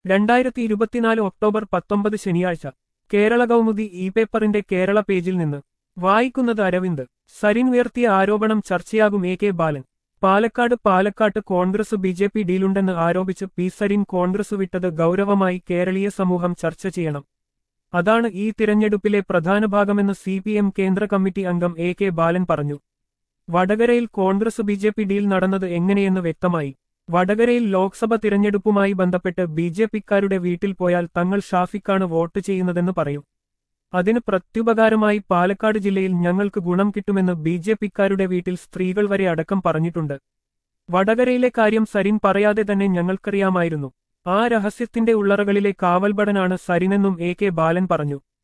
രണ്ടായിരത്തി ഇരുപത്തിനാല് ഒക്ടോബർ പത്തൊമ്പത് ശനിയാഴ്ച കേരള കൗമുദി ഇ പേപ്പറിന്റെ കേരള പേജിൽ നിന്ന് വായിക്കുന്നത് അരവിന്ദ് സരിൻ ഉയർത്തിയ ആരോപണം ചർച്ചയാകും A K Balan Palakkad Palakkad Congress B J P ഡീലുണ്ടെന്ന് ആരോപിച്ച് പി സരിൻ കോൺഗ്രസ് വിട്ടത് ഗൗരവമായി കേരളീയ സമൂഹം ചർച്ച ചെയ്യണം അതാണ് ഈ തിരഞ്ഞെടുപ്പിലെ പ്രധാന ഭാഗമെന്ന് സി പി എം കേന്ദ്ര കമ്മിറ്റി അംഗം എ കെ ബാലൻ പറഞ്ഞു വടകരയിൽ Congress B J P deal നടന്നത് എങ്ങനെയെന്ന് വ്യക്തമായി വടകരയിൽ ലോക്സഭ തിരഞ്ഞെടുപ്പുമായി ബന്ധപ്പെട്ട് ബി ജെ പിക്കാരുടെ വീട്ടിൽ പോയാൽ തങ്ങൾ ഷാഫിക്കാണ് വോട്ട് ചെയ്യുന്നതെന്ന് പറയും അതിന് പ്രത്യുപകാരമായി പാലക്കാട് ജില്ലയിൽ ഞങ്ങൾക്ക് ഗുണം കിട്ടുമെന്ന് ബി ജെ പിക്കാരുടെ വീട്ടിൽ സ്ത്രീകൾ വരെ അടക്കം പറഞ്ഞിട്ടുണ്ട് വടകരയിലെ കാര്യം സരിൻ പറയാതെ തന്നെ ഞങ്ങൾക്കറിയാമായിരുന്നു ആ രഹസ്യത്തിന്റെ ഉള്ളറകളിലെ കാവൽഭടനാണ് സരിനെന്നും എ കെ ബാലൻ പറഞ്ഞു